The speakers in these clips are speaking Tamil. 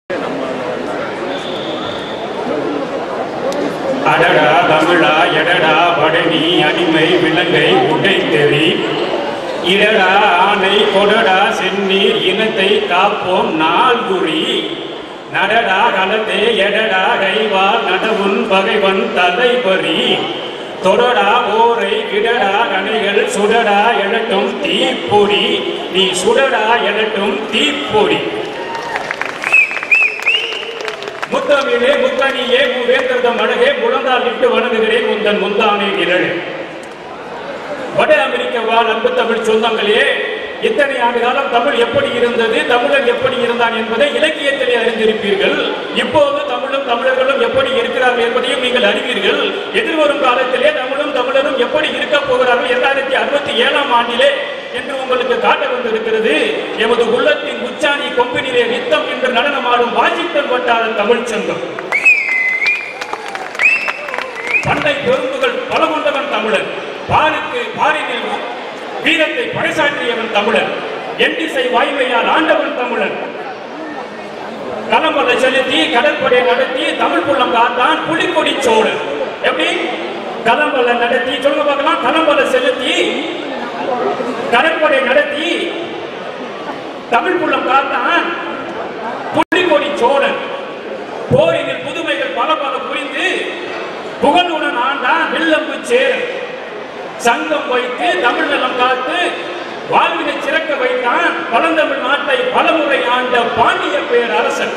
அடடா தமிழா எடடா படனி அடிமை விலங்கை உடை தெறி இடடா ஆனை கொடடா செந்நீர் இனத்தை காப்போம் நாள்குறி நடடா களத்தே எடடா கைவார் நடவுன் பகைவன் தலைபறி தொடடா ஓரை விடடா கனைகள் சுடடா எழட்டும் தீப்பொறி நீ சுடடா எழட்டும் தீப்பொறி முத்தமிழே முத்தனியே மூவேந்திரதம் அழகே முழந்தால் இட்டு வணங்குகிறேன் முந்தன் முந்தானே நிழல் வட அமெரிக்க வாழ் அன்பு தமிழ் சொந்தங்களே இத்தனை ஆண்டு காலம் தமிழ் எப்படி இருந்தது தமிழன் எப்படி இருந்தான் என்பதை இலக்கியத்திலே அறிந்திருப்பீர்கள் இப்போது தமிழும் தமிழர்களும் எப்படி இருக்கிறார்கள் என்பதையும் நீங்கள் அறிவீர்கள் எதிர்வரும் காலத்திலே தமிழும் தமிழரும் எப்படி இருக்க போகிறார்கள் இரண்டாயிரத்தி அறுபத்தி ஏழாம் ஆண்டிலே என்று உங்களுக்கு காட்ட வந்திருக்கிறது எமது உள்ளத்தின் உச்சாணி கொம்பினிலே நித்தம் என்று நடனமாடும் வாஷிங்டன் வட்டார தமிழ்ச் சங்கம் பண்டை பெரும்புகள் பல கொண்டவன் தமிழன் பாருக்கு பாரினில் வீரத்தை பறைசாற்றியவன் தமிழன் எண்டிசை வாய்மையால் ஆண்டவன் தமிழன் களம்பலை செலுத்தி கடற்படை நடத்தி தமிழ் புள்ளம் காத்தான் புலிக்கொடி சோழன் எப்படி களம்பலை நடத்தி சொல்லுங்க பார்க்கலாம் களம்பலை செலுத்தி கடற்படை நடத்தி தமிழ் புள்ளம் காத்தான் புலிக்கொடி சோழன் போரினில் புதுமைகள் பல பல புரிந்து புகழுடன் ஆண்டான் வில்லம்பு சேரன் சங்கம் வைத்து தமிழ் நலம் காத்து வாழ்வினை சிறக்க வைத்தான் பழந்தமிழ் நாட்டை பலமுறை ஆண்ட பாண்டிய பேரரசன்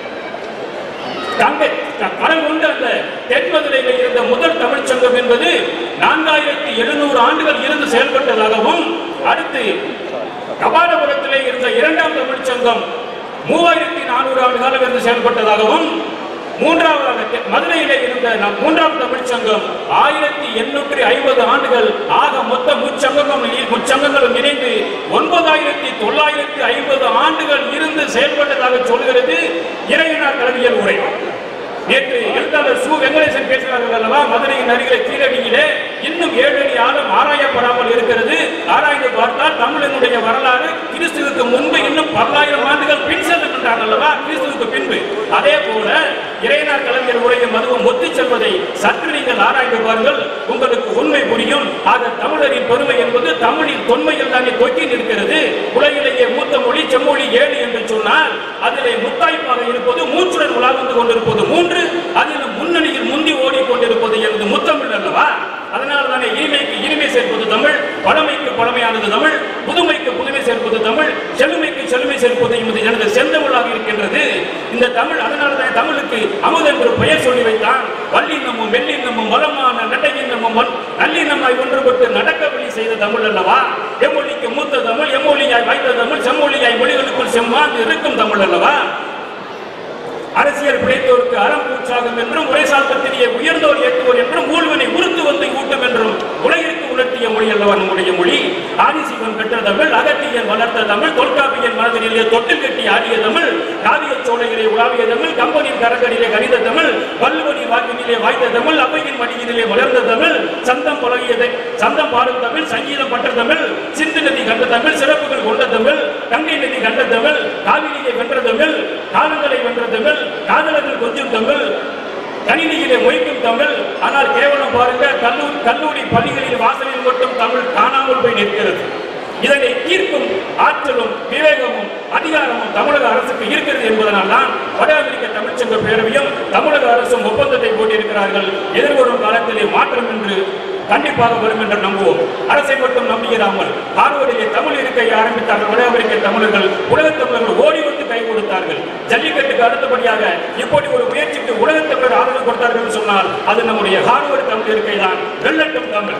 தங்கை கடல் கொண்ட அந்த தென்மதுரையில் இருந்த முதல் தமிழ்ச் சங்கம் என்பது நான்காயிரத்தி எழுநூறு ஆண்டுகள் இருந்து செயல்பட்டதாகவும் அடுத்து கபாலபுரத்திலே இருந்த இரண்டாம் தமிழ்ச் சங்கம் மூவாயிரத்தி நானூறு ஆண்டு காலம் இருந்து செயல்பட்டதாகவும் மூன்றாவதாக தெ- மதுரையிலே இருந்த நம் மூன்றாம் தமிழ்ச் சங்கம் ஆயிரத்தி எண்ணூற்றி ஐம்பது ஆண்டுகள் ஆக மொத்த முச்சங்கங்களும் இ- முச்சங்கங்களும் இணைந்து ஒன்பதாயிரத்தி தொள்ளாயிரத்தி ஐம்பது ஆண்டுகள் இருந்து செயல்பட்டதாக சொல்கிறது இறையனார் கல்வியல் உரை நேற்று எழுத்தாளர் சு வெங்கடேசன் பேசுகிறார்கள் அல்லவா மதுரையின் அருகிலே கீழடியிலே இன்னும் ஏழு அடி ஆழம் ஆராயப்படாமல் இருக்கிறது ஆராய்ந்து பார்த்தால் தமிழனுடைய வரலாறு கிறிஸ்துவுக்கு முன்பு இன்னும் பல்லாயிரம் ஆண்டுகள் பின் செல்லுகின்றான் அல்லவா கிறிஸ்துவுக்கு பின்பு அதே போல இறையனார் கலைஞர் உரையும் அதுவும் ஒத்திச் செல்வதை சற்று நீங்கள் ஆராய்ந்து பாருங்கள் உங்களுக்கு உண்மை புரியும் ஆக தமிழரின் பெருமை என்பது தமிழின் தொன்மையில் தானே தொக்கி நிற்கிறது உலகிலேயே மூத்த மொழி செம்மொழி ஏழு என்று சொன்னால் அதிலே முத்தாய்ப்பாக இருப்பது மூச்சுடன் உலாவிந்து கொண்டிருப்பது மூன்று அதில் முன்னணியில் முந்தி ஓடிக்கொண்டிருப்பது என்பது முத்தமிழ் அல்லவா அதனால் தானே இனிமைக்கு இனிமை சேர்ப்பது தமிழ் பழமைக்கு பழமையானது தமிழ் புதுமைக்கு புதுமை சேர்ப்பது தமிழ் செழுமைக்கு செழுமை சேர்ப்பது என்பது எனது செந்தமிழாக இருக்கின்றது இந்த தமிழ் அதனால தான் தமிழுக்கு அமுது என்று பெயர் சொல்லி வைத்தான் வல்லினமும் வெள்ளினமும் வளமான நடையினமும் வல்- நல்லினமாய் ஒன்றுபட்டு நடக்க வழி செய்த தமிழ் அல்லவா எம்மொழிக்கு மூத்த தமிழ் எம்மொழியாய் வாய்ந்த தமிழ் செம்மொழியாய் மொழிகளுக்குள் செம்மாந்து இருக்கும் தமிழ் அல்லவா அரசியல் பிழைத்தோருக்கு அறம் பூச்சாகும் என்றும் உரைசால்பத்திலேயே உயர்ந்தோர் ஏற்றுவோர் என்றும் ஊழ்வனை உறுத்து வந்து ஊட்டும் என்றும் உலகிற்கு உணர்த்திய மொழி அல்லவா நம்முடைய மொழி ஆதிசிவன் பெற்ற தமிழ் அகத்தியன் வளர்த்த தமிழ் தொல்காப்பியன் மனதிலே தொட்டில் கட்டி ஆடிய தமிழ் காவிய சோலைகளை உலாவிய தமிழ் கம்பனின் கரங்களிலே கணித தமிழ் வள்ளுவனின் வாக்கினிலே வாய்ந்த தமிழ் அவையின் மடியினிலே வளர்ந்த தமிழ் சந்தம் பழகியதை சந்தம் பாடும் தமிழ் சங்கீதம் பற்ற தமிழ் சிந்து நதி கண்ட தமிழ் சிறப்புகள் கொண்ட தமிழ் கங்கை நதி கண்ட தமிழ் காவிரியை வென்ற தமிழ் காலங்களை வென்ற தமிழ் காதலர்கள் கொஞ்சம் தமிழ் கணினியிலே மொய்க்கும் தமிழ் ஆனால் கேவலம் பாருங்க கல்லூரி கல்லூரி பள்ளிகளில் வாசலில் மட்டும் தமிழ் காணாமல் போய் நிற்கிறது இதனை தீர்க்கும் ஆற்றலும் விவேகமும் அதிகாரமும் தமிழக அரசுக்கு இருக்கிறது என்பதனால் தான் வட அமெரிக்க தமிழ்ச்சங்க பேரவையும் தமிழக அரசும் ஒப்பந்தத்தை போட்டிருக்கிறார்கள் எதிர்வரும் காலத்திலே மாற்றம் என்று கண்டிப்பாக வரும் என்று நம்புவோம் அரசை மட்டும் நம்பியிராமல் ஹார்வர்டிலே தமிழ் இருக்கையை ஆரம்பித்தார்கள் வட அமெரிக்க தமிழர்கள் உலகத் தமிழர்கள் ஓடி வந்து கை கொடுத்தார்கள் ஜல்லிக்கட்டுக்கு அடுத்தபடியாக இப்படி ஒரு முயற்சிக்கு உலகத் தமிழர் ஆதரவு கொடுத்தார்கள் என்று சொன்னால் அது நம்முடைய ஹார்வர்டு தமிழ் இருக்கை தான் வெள்ளட்டும் தமிழ்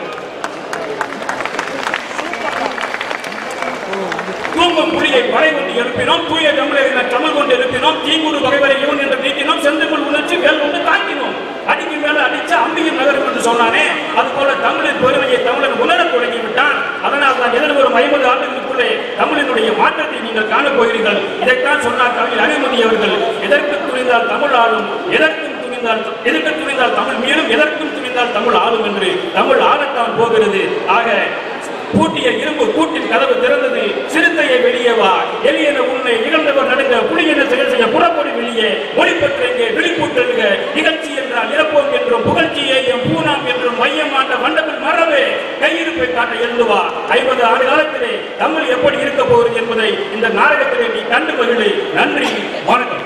தூங்கும் புலியை படை கொண்டு எழுப்பினோம் தூய தமிழரின தமிழ் கொண்டு எழுப்பினோம் தீங்குடு வகைவரை இவன் என்று நீக்கினோம் செந்தமிழ் உணர்ச்சி வேல் கொண்டு தாக்கினோம் அடிக்கு மேல அடிச்சா அம்பியும் நகரும் என்று சொன்னானே அது போல தமிழின் பெருமையை தமிழன் உணரத் தொடங்கி விட்டான் அதனால் தான் எதிர்வரும் ஐம்பது ஆண்டுகளுக்குள்ளே தமிழினுடைய மாற்றத்தை நீங்கள் காணப் போகிறீர்கள் இதைத்தான் சொன்னார் கவிஞர் அனுமதி அவர்கள் எதற்கு துணிந்தால் தமிழ் ஆளும் எதற்கும் துணிந்தால் எதற்கு துணிந்தால் தமிழ் மீளும் எதற்கும் துணிந்தால் தமிழ் ஆளும் என்று தமிழ் ஆளத்தான் போகிறது ஆக பூட்டிய இரும்பு கூட்டின் கதவு திறந்தது சிறுத்தையை வெளியே வா எளியன உன்னை இகழ்ந்தவர் நடுங்க புலியன செயல் செய்ய புறப்பொடி வெளியே ஒளிப்பற்றெங்கே விழிப்புற்றெங்க நிகழ்ச்சி என்றால் இறப்போம் என்றும் புகழ்ச்சியையும் பூனாம் என்றும் மையம் ஆண்ட மண்டபில் மறவே கையிருப்பை காட்ட எழுந்துவா ஐம்பது ஆண்டு காலத்திலே தமிழ் எப்படி இருக்க போகிறது என்பதை இந்த நாடகத்திலே நீ கண்டு மகிழு நன்றி வணக்கம்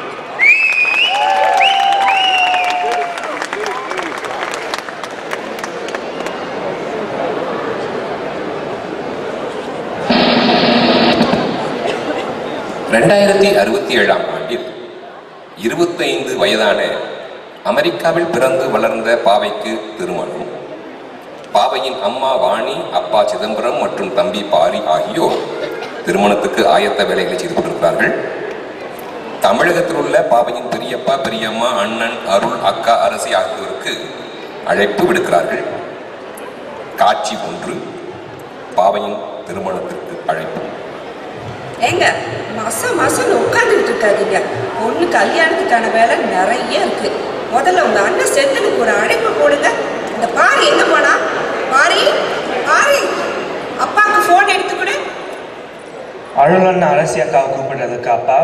ரெண்டாயிரத்தி அறுபத்தி ஏழாம் ஆண்டில் இருபத்தைந்து வயதான அமெரிக்காவில் பிறந்து வளர்ந்த பாவைக்கு திருமணம் பாவையின் அம்மா வாணி அப்பா சிதம்பரம் மற்றும் தம்பி பாரி ஆகியோர் திருமணத்துக்கு ஆயத்த வேலைகளை செய்து கொண்டிருக்கிறார்கள் தமிழகத்தில் உள்ள பாவையின் பெரியப்பா பெரியம்மா அண்ணன் அருள் அக்கா அரசி ஆகியோருக்கு அழைப்பு விடுக்கிறார்கள் காட்சி ஒன்று பாவையின் திருமணத்திற்கு அழைப்பு ஏங்க மாசம் மாசம் உட்காந்துக்கிட்டு இருக்காதீங்க பொண்ணு கல்யாணத்துக்கான வேலை நிறைய இருக்கு முதல்ல உங்க அண்ணன் செந்திலுக்கு ஒரு அழைப்பு போடுங்க இந்த பாரி எங்க போனா பாரி பாரி அப்பாவுக்கு ஃபோன் எடுத்து கொடு அருளண்ணா அரசி அக்காவை கூப்பிடுறதுக்கு அப்பா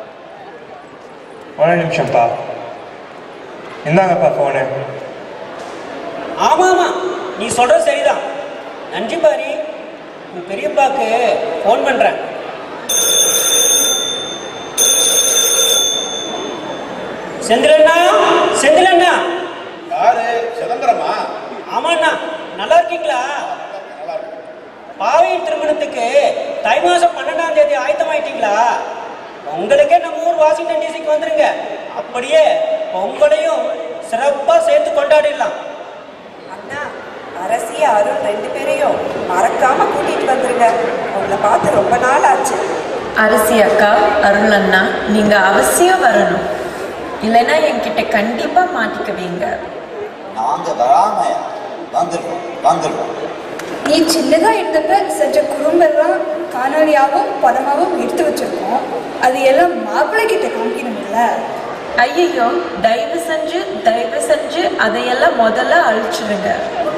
ஒரு நிமிஷம்ப்பா இந்தாங்கப்பா ஃபோனு ஆமா ஆமா நீ சொல்றது சரிதான் நன்றி பாரி உன் பெரியப்பாக்கு ஃபோன் பண்றேன் செந்திலண்ணா செந்திலண்ணா யாரு சிதம்பரமா ஆமாண்ணா நல்லா இருக்கீங்களா பாவையின் திருமணத்துக்கு தை மாசம் பன்னெண்டாம் தேதி ஆயத்தமாயிட்டீங்களா உங்களுக்கே நம்ம ஊர் வாஷிங்டன் டிசிக்கு வந்துருங்க அப்படியே உங்களையும் சிறப்பா சேர்த்து கொண்டாடிடலாம் அண்ணா அரசி அருண் ரெண்டு பேரையும் மறக்காம கூட்டிட்டு வந்துருங்க அவங்கள பார்த்து ரொம்ப நாள் ஆச்சு அரசி அக்கா அருள் அண்ணா நீங்க அவசியம் வரணும் இல்லைன்னா என்கிட்ட கண்டிப்பா மாட்டிக்குவீங்க நாங்க வராம வந்துடுறோம் வந்துடுறோம் நீ சின்னதா இருந்தப்ப செஞ்ச குறும்பெல்லாம் காணொலியாகவும் படமாகவும் எடுத்து வச்சிருக்கோம் அது எல்லாம் மாப்பிள்ளை கிட்ட காமிக்கணும்ல ஐயையோ தயவு செஞ்சு தயவு செஞ்சு அதையெல்லாம் முதல்ல அழிச்சிடுங்க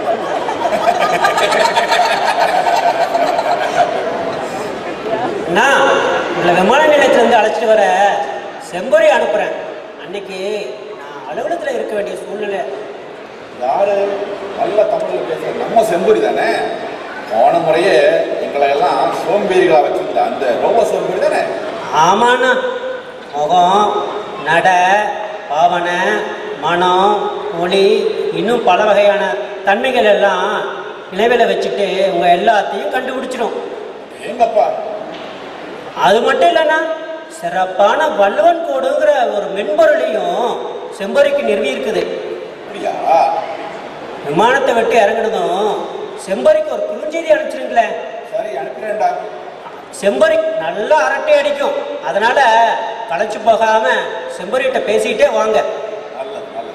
நான் உங்களை விமான நிலையத்திலிருந்து அழைச்சிட்டு வர செம்பொறி அனுப்புகிறேன் அன்னைக்கு நான் அலுவலகத்தில் இருக்க வேண்டிய சூழ்நிலை யாரு நல்ல தமிழ்ல பேசுற நம்ம செம்புரி தானே போன முறையே எங்களை எல்லாம் சோம்பேறிகளா வச்சிருந்த அந்த ரொம்ப சோம்பேறி தானே ஆமாண்ணா முகம் நட பாவனை மனம் மொழி இன்னும் பல வகையான தன்மைகள் எல்லாம் நினைவில் வச்சுட்டு உங்கள் எல்லாத்தையும் கண்டுபிடிச்சிடும் எங்கப்பா அது மட்டும் இல்லைண்ணா சிறப்பான வள்ளுவன் கோடுங்கிற ஒரு மென்பொருளையும் செம்பொறிக்கு நிறுவி இருக்குது அப்படியா விமானத்தை விட்டு இறங்குனதும் செம்பறிக்கு ஒரு குறுஞ்செய்தி அனுப்பிச்சிருங்களேன் சரி அனுப்பிடுறேன்டா செம்பரி நல்லா அரட்டை அடிக்கும் அதனால களைச்சு போகாம செம்பரிகிட்ட பேசிக்கிட்டே வாங்க நல்லது நல்லது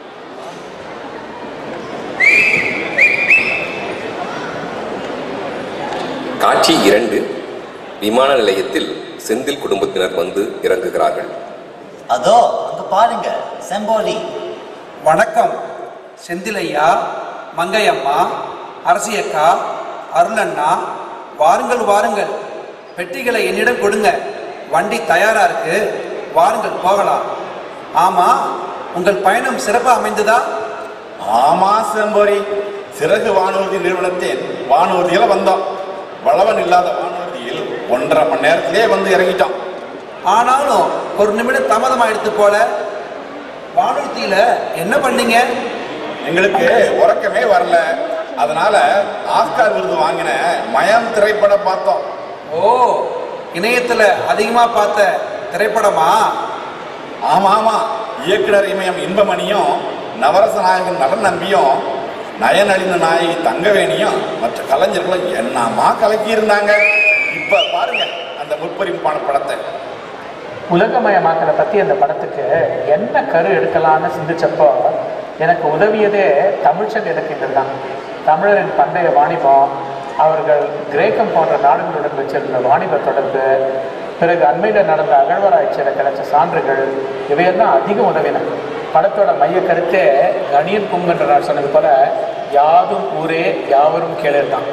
காட்சி இரண்டு விமான நிலையத்தில் செந்தில் குடும்பத்தினர் வந்து இறங்குகிறார்கள் அதோ அங்க பாருங்க செம்போலி வணக்கம் செந்திலையா மங்கையம்மா அரசியக்கா அருளண்ணா வாருங்கள் வாருங்கள் பெட்டிகளை என்னிடம் கொடுங்க வண்டி தயாரா இருக்கு வாருங்கள் போகலாம் ஆமா உங்கள் பயணம் சிறப்பாக அமைந்ததா ஆமா செம்பொரி சிறகு வானூர்தி நிறுவனத்தின் வானூர்தியில வந்தோம் வளவன் இல்லாத வானூர்தியில் ஒன்றரை மணி நேரத்திலே வந்து இறங்கிட்டோம் ஆனாலும் ஒரு நிமிடம் தாமதமாயிடுத்து போல வானூர்த்தியில என்ன பண்ணீங்க எங்களுக்கு உறக்கமே வரல அதனால ஆஸ்கார் விருது வாங்கின மயம் திரைப்படம் பார்த்தோம் ஓ இணையத்துல அதிகமா பார்த்த திரைப்படமா ஆமா ஆமா இயக்குனர் இமயம் இன்பமணியும் நவரச நாயகன் நலன் நம்பியும் நயனழிந்த நாயகி தங்கவேணியும் மற்ற கலைஞர்களும் என்னமா கலக்கி இருந்தாங்க இப்ப பாருங்க அந்த முற்பரிப்பான படத்தை உலகமயமாக்கலை பற்றி அந்த படத்துக்கு என்ன கரு எடுக்கலான்னு சிந்திச்சப்போ எனக்கு உதவியதே தமிழ்ச்சங்க இலக்கியங்கள் தான் தமிழரின் பண்டைய வாணிபம் அவர்கள் கிரேக்கம் போன்ற நாடுகளுடன் வச்சிருந்த வாணிப தொடர்பு பிறகு அண்மையில் நடந்த அகழ்வாராய்ச்சியில் கிடைச்ச சான்றுகள் இவையெல்லாம் அதிகம் உதவின படத்தோட மைய கருத்தே கணியன் பூங்கன்றனார் சொன்னது போல யாதும் ஊரே யாவரும் கேளர் தான்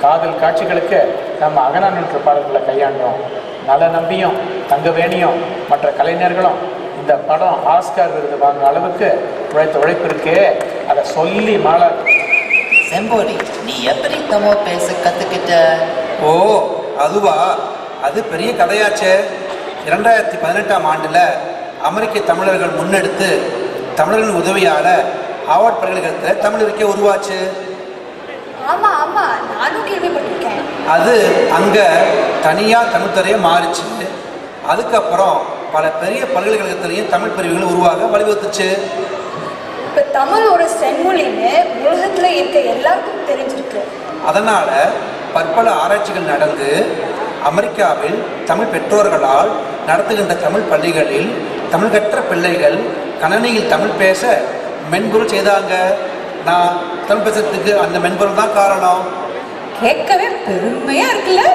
காதல் காட்சிகளுக்கு நம்ம அகநானூற்று பாடல்களை கையாண்டோம் நல நம்பியும் தங்கவேணியும் மற்ற கலைஞர்களும் இந்த படம் ஆஸ்கார் விருது வாங்குற அளவுக்கு உழைத்த உழைப்பு இருக்கே அதை சொல்லி மாளாது செம்போடி நீ எப்படி தமிழ் பேச கத்துக்கிட்ட ஓ அதுவா அது பெரிய கதையாச்சே இரண்டாயிரத்தி பதினெட்டாம் ஆண்டில் அமெரிக்க தமிழர்கள் முன்னெடுத்து தமிழர்களின் உதவியால் ஹார்வர்ட் பல்கலைக்கழகத்தில் தமிழ் இருக்கே உருவாச்சு ஆமா ஆமா நானும் கேள்விப்பட்டிருக்கேன் அது அங்கே தனியாக தமிழ்துறையே மாறிச்சு அதுக்கப்புறம் பல பெரிய பல்கலைக்கழகத்திலையும் தமிழ் பிரிவுகள் உருவாக வழிவகுத்துச்சு இப்ப தமிழ் ஒரு செம்மொழின்னு உலகத்துல இருக்க எல்லாருக்கும் தெரிஞ்சிருக்கு அதனால் பற்பல ஆராய்ச்சிகள் நடந்து அமெரிக்காவில் தமிழ் பெற்றோர்களால் நடத்துகின்ற தமிழ் பள்ளிகளில் தமிழ் கற்ற பிள்ளைகள் கணனியில் தமிழ் பேச மென்பொருள் செய்தாங்க நான் தமிழ் பேசுறதுக்கு அந்த மென்பொருள் தான் காரணம் கேட்கவே பெருமையா இருக்குல்ல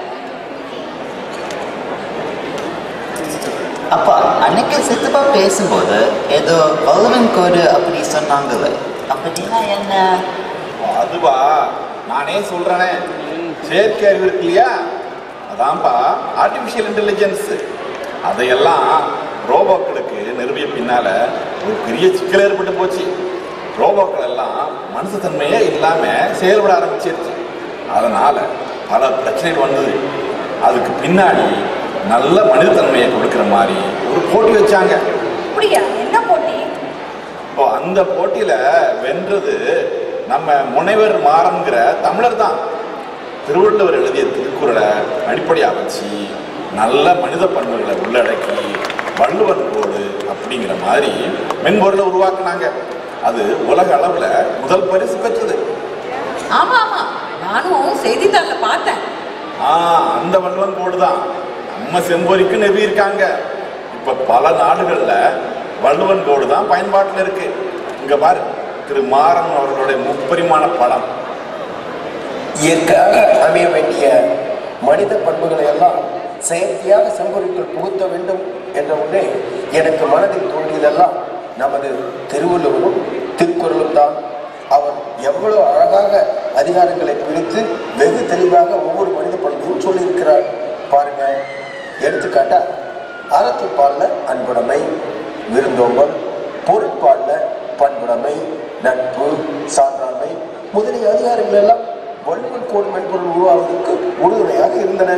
அப்பா அன்னைக்கு சித்தப்பா பேசும்போது ஏதோ வல்லுவன் கோடு அப்படி சொன்னாங்களே அப்படின்னா என்ன அதுவா நானே சொல்றேனே செயற்கை அறிவு இருக்கு இல்லையா அதான்ப்பா ஆர்டிஃபிஷியல் இன்டெலிஜென்ஸ் அதையெல்லாம் ரோபோக்களுக்கு நிறுவிய பின்னால ஒரு பெரிய சிக்கல் ஏற்பட்டு போச்சு ரோபோக்கள் எல்லாம் மனுஷத்தன்மையே இல்லாம செயல்பட ஆரம்பிச்சிருச்சு அதனால பல பிரச்சனைகள் வந்தது அதுக்கு பின்னாடி நல்ல மனிதத்தன்மையை கொடுக்கிற மாதிரி ஒரு போட்டி வச்சாங்க அப்படியா என்ன போட்டி இப்போ அந்த போட்டியில வென்றது நம்ம முனைவர் மாறன்கிற தமிழர் தான் திருவள்ளுவர் எழுதிய திருக்குறளை அடிப்படையாக வச்சு நல்ல மனித பண்புகளை உள்ளடக்கி வள்ளுவர் கோடு அப்படிங்கிற மாதிரி மென்பொருளை உருவாக்குனாங்க அது உலக அளவில் முதல் பரிசு பெற்றது ஆமா ஆமா நானும் செய்தித்தாள்ல பார்த்தேன் ஆ அந்த வள்ளுவன் கோடு தான் நம்ம செம்பொறிக்கு நிறுவியிருக்காங்க இப்போ பல நாடுகளில் வள்ளுவன் கோடு தான் பயன்பாட்டில் இருக்கு இங்க பாரு திரு மாறன் அவர்களுடைய முப்பரிமாண படம் இயற்கையாக அமைய வேண்டிய மனித பண்புகளை எல்லாம் செயற்கையாக செம்பொருட்கள் புகுத்த வேண்டும் என்ற ஒன்றே எனக்கு மனதில் தோன்றியதெல்லாம் நமது திருவள்ளுவரும் திருக்குறளும் தான் அவர் எவ்வளவு அழகாக அதிகாரங்களை பிரித்து வெகு தெளிவாக ஒவ்வொரு மனித பண்பையும் சொல்லியிருக்கிறார் பாருங்க எடுத்துக்காட்டா அறத்துப்பாலில் அன்புடைமை விருந்தோம்பல் பொருட்பாலில் பண்புடைமை நட்பு சான்றாண்மை முதலிய அதிகாரங்கள் எல்லாம் வள்ளுவன் கோடு மென்பொருள் உருவாவதற்கு உறுதுணையாக இருந்தன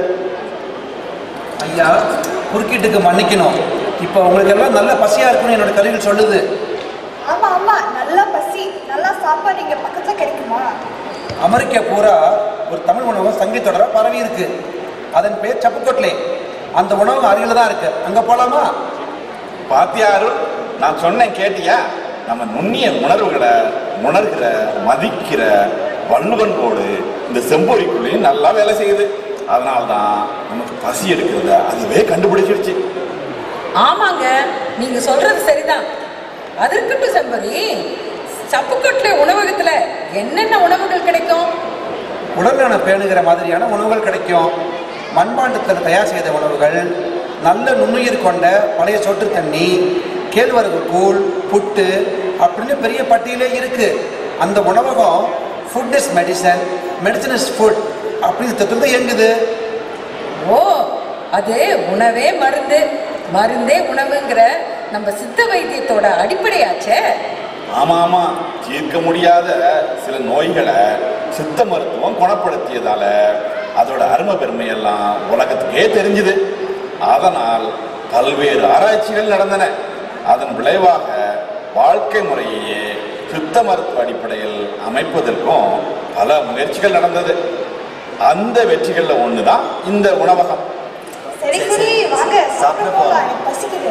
ஐயா குறுக்கீட்டுக்கு மன்னிக்கணும் இப்போ உங்களுக்கு எல்லாம் நல்ல பசியாக இருக்குன்னு என்னோட கருவிகள் சொல்லுது ஆமா ஆமா நல்லா பசி நல்லா சாப்பாடு இங்க பக்கத்துல கிடைக்குமா அமெரிக்கா பூரா ஒரு தமிழ் உணவகம் சங்கி தொடர பரவி இருக்கு அதன் பேர் சப்புக்கோட்லே அந்த உணவகம் அருகில் தான் இருக்கு அங்கே போகலாமா பாத்தியா அருள் நான் சொன்னேன் கேட்டியா நம்ம நுண்ணிய உணர்வுகளை உணர்கிற மதிக்கிற வள்ளுவன் கோடு இந்த செம்பொறிக்குள்ளேயும் நல்லா வேலை செய்யுது அதனால தான் நமக்கு பசி எடுக்கிறத அதுவே கண்டுபிடிச்சிருச்சு ஆமாங்க நீங்க சொல்றது சரிதான் அது இருக்கட்டும் செம்பரி சப்புக்கொட்டை உணவகத்துல என்னென்ன உணவுகள் கிடைக்கும் உடல்நலம் பேணுகிற மாதிரியான உணவுகள் கிடைக்கும் மண்பாண்டத்தில் தயார் செய்த உணவுகள் நல்ல நுண்ணுயிர் கொண்ட பழைய சொட்டு தண்ணி கேழ்வரகு கூழ் புட்டு அப்படின்னு பெரிய பட்டியலே இருக்கு அந்த உணவகம் food is medicine medicine is food அப்படின்னு தத்துவத்தை இயங்குது ஓ அது உணவே மருந்து மருந்தே உணவுங்கிற நம்ம சித்த வைத்தியத்தோட அடிப்படையாச்சே ஆமா ஆமா தீர்க்க முடியாத சில நோய்களை சித்த மருத்துவம் குணப்படுத்தியதால அதோட அருமை பெருமையெல்லாம் உலகத்துக்கே தெரிஞ்சுது அதனால் பல்வேறு ஆராய்ச்சிகள் நடந்தன அதன் விளைவாக வாழ்க்கை முறையையே சித்த மருத்துவ அடிப்படையில் அமைப்பதற்கும் பல முயற்சிகள் நடந்தது அந்த வெற்றிகள்ல ஒண்ணுதான் இந்த உணவகம் சரி சரி வாங்க சாப்பிட போகலாம் எனக்கு பசிக்குது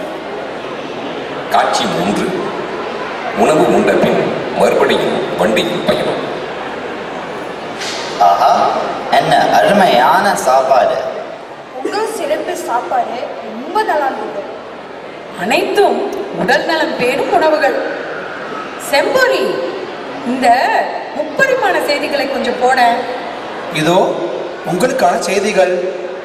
காட்சி மூன்று உணவு உண்ட பின் மறுபடியும் வண்டியில் பயணம் ஆஹா என்ன அருமையான சாப்பாடு உங்க சிறப்பு சாப்பாடு ரொம்ப நல்லா இருந்தது அனைத்தும் உடல் நலம் பேணும் உணவுகள் செம்பொரி இந்த முப்பரிமாண செய்திகளை கொஞ்சம் போட இதோ உங்களுக்கான செய்திகள்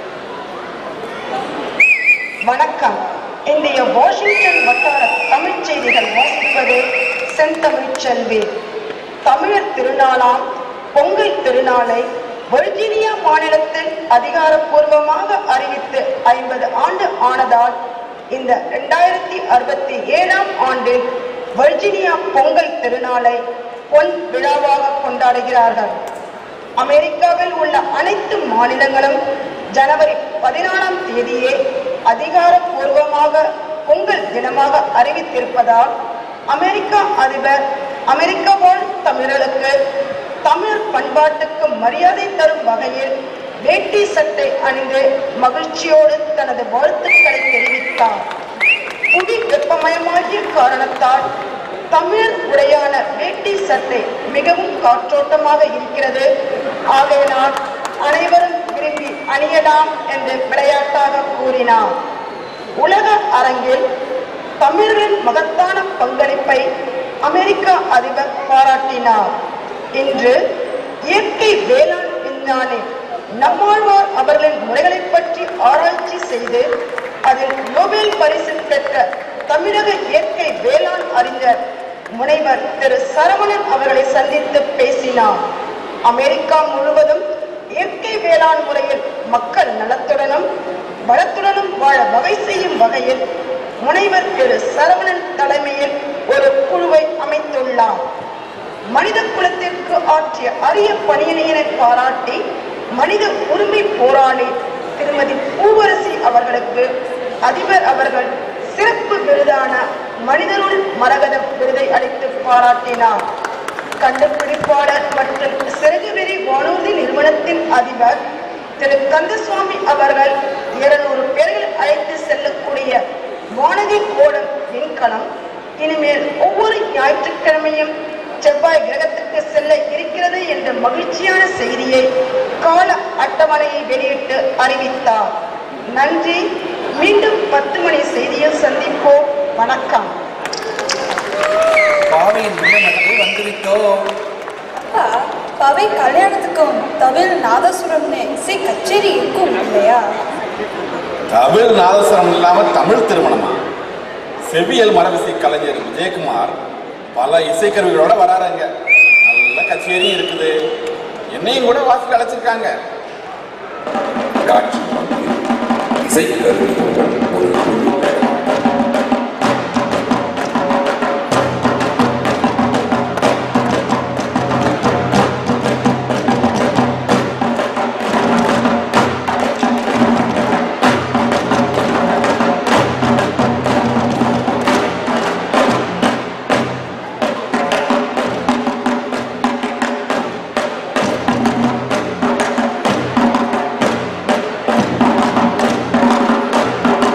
வணக்கம் இந்திய வாஷிங்டன் வட்டார தமிழ்ச் செய்திகள் வாசிப்பது செந்தமிழ்ச் செல்வி தமிழர் திருநாளாம் பொங்கல் திருநாளை வர்ஜீனியா மாநிலத்தில் அதிகாரப்பூர்வமாக அறிவித்து ஐம்பது ஆண்டு ஆனதால் இந்த இரண்டாயிரத்தி அறுபத்தி ஏழாம் ஆண்டில் வர்ஜீனியா பொங்கல் திருநாளை பொன் விழாவாக கொண்டாடுகிறார்கள் அமெரிக்காவில் உள்ள அனைத்து மாநிலங்களும் ஜனவரி பதினாலாம் தேதியே அதிகாரப்பூர்வமாக பொங்கல் தினமாக அறிவித்திருப்பதால் அமெரிக்கா அதிபர் அமெரிக்க வாழ் தமிழர்களுக்கு தமிழ் பண்பாட்டுக்கு மரியாதை தரும் வகையில் வேட்டி சட்டை அணிந்து மகிழ்ச்சியோடு தனது வாழ்த்துக்களை தெரிவித்தார் புவி வெப்பமயமாகிய காரணத்தால் தமிழர் உடையான வேட்டி சட்டை மிகவும் காற்றோட்டமாக இருக்கிறது ஆகையினால் அனைவரும் விரும்பி அணியலாம் என்று விளையாட்டாக கூறினார் உலக அரங்கில் தமிழரின் மகத்தான பங்களிப்பை அமெரிக்க அதிபர் பாராட்டினார் இன்று இயற்கை வேளாண் விஞ்ஞானி நம்மாழ்வார் அவர்களின் முறைகளை பற்றி ஆராய்ச்சி செய்து அதில் நோபல் பரிசு பெற்ற தமிழக இயற்கை வேளாண் அறிஞர் முனைவர் திரு சரவணன் அவர்களை சந்தித்து பேசினார் அமெரிக்கா முழுவதும் இயற்கை வேளாண் முறையில் மக்கள் நலத்துடனும் வளத்துடனும் வாழ வகை செய்யும் வகையில் முனைவர் திரு சரவணன் தலைமையில் ஒரு குழுவை அமைத்துள்ளார் மனித குலத்திற்கு ஆற்றிய அரிய பணியினை பாராட்டி மனித உரிமை போராளி திருமதி பூவரசி அவர்களுக்கு அதிபர் அவர்கள் சிறப்பு விருதான மனிதருள் மரகதம் விருதை அளித்து பாராட்டினார் கண்டுபிடிப்பாளர் மற்றும் சிறகுவெறி வானூர்தி நிறுவனத்தின் அதிபர் திரு கந்தசுவாமி அவர்கள் இருநூறு பேர்கள் அழைத்து செல்லக்கூடிய வானதி ஓடும் விண்கலம் இனிமேல் ஒவ்வொரு ஞாயிற்றுக்கிழமையும் செவ்வாய் கிரகத்துக்கு செல்ல இருக்கிறது என்ற மகிழ்ச்சியான செய்தியை கால அட்டவணையை வெளியிட்டு அறிவித்தார் நன்றி மீண்டும் பத்து மணி செய்தியில் சந்திப்போம் வணக்கம் பாவையின் இல்லமடத்தை வந்துவிட்டோம் அப்பா பவை கல்யாணத்துக்கும் தமிழ் நாதசுரம்னு இசை கச்சேரி இருக்கும் இல்லையா தமிழ் நாதஸ்வரம் இல்லாம தமிழ் திருமணமா செவியல் மரபிசை கலைஞர் விஜயகுமார் பல இசைக்கருவிகளோட வராருங்க நல்ல கச்சேரியும் இருக்குது என்னையும் கூட வாசிக்க அழைச்சிருக்காங்க காட்சி இசைக்கருவிகளுடன் ஒரு குழு ஆ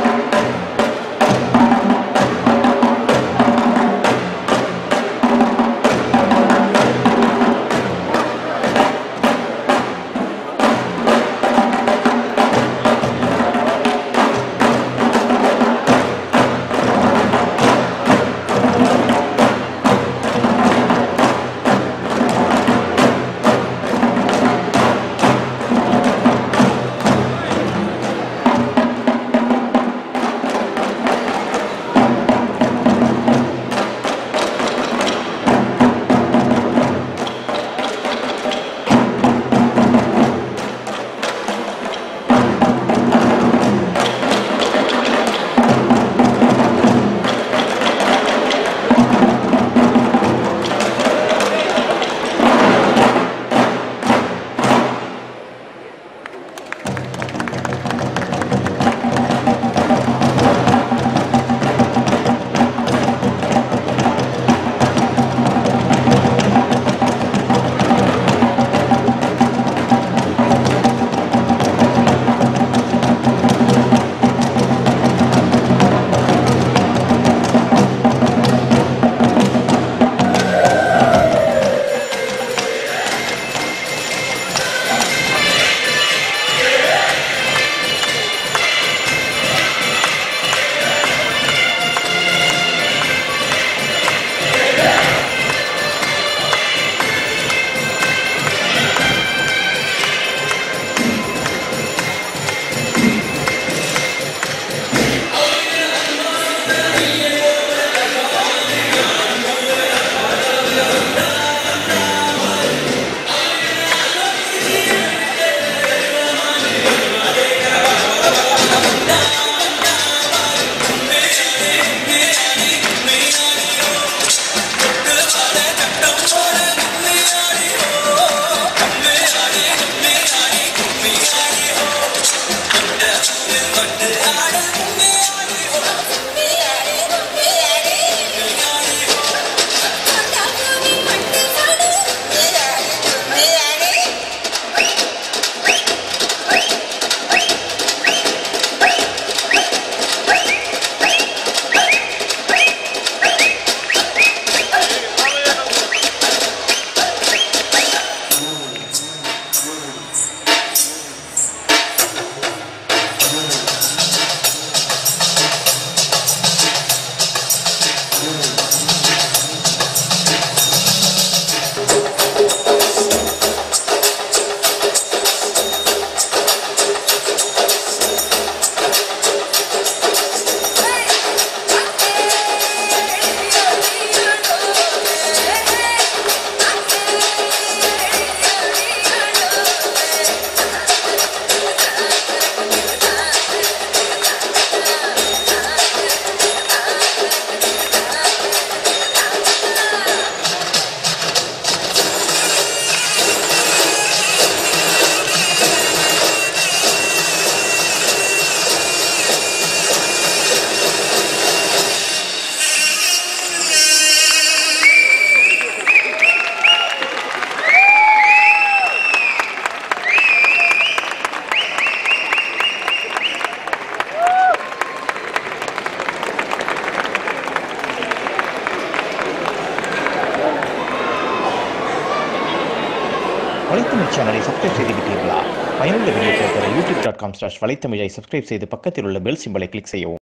வலைத்தமிழ் சேனலை சப்ஸ்கிரைப் செய்து விட்டீர்களா பயனுள்ள வீடியோக்களை பெற யூடியூப் டாட் காம் ஸ்லாஷ் வலைத்தமிழை சப்ஸ்கிரைப் செய்து பக்கத்தில் உள்ள பெல் சிம்பலை கிளிக் செய்யவும்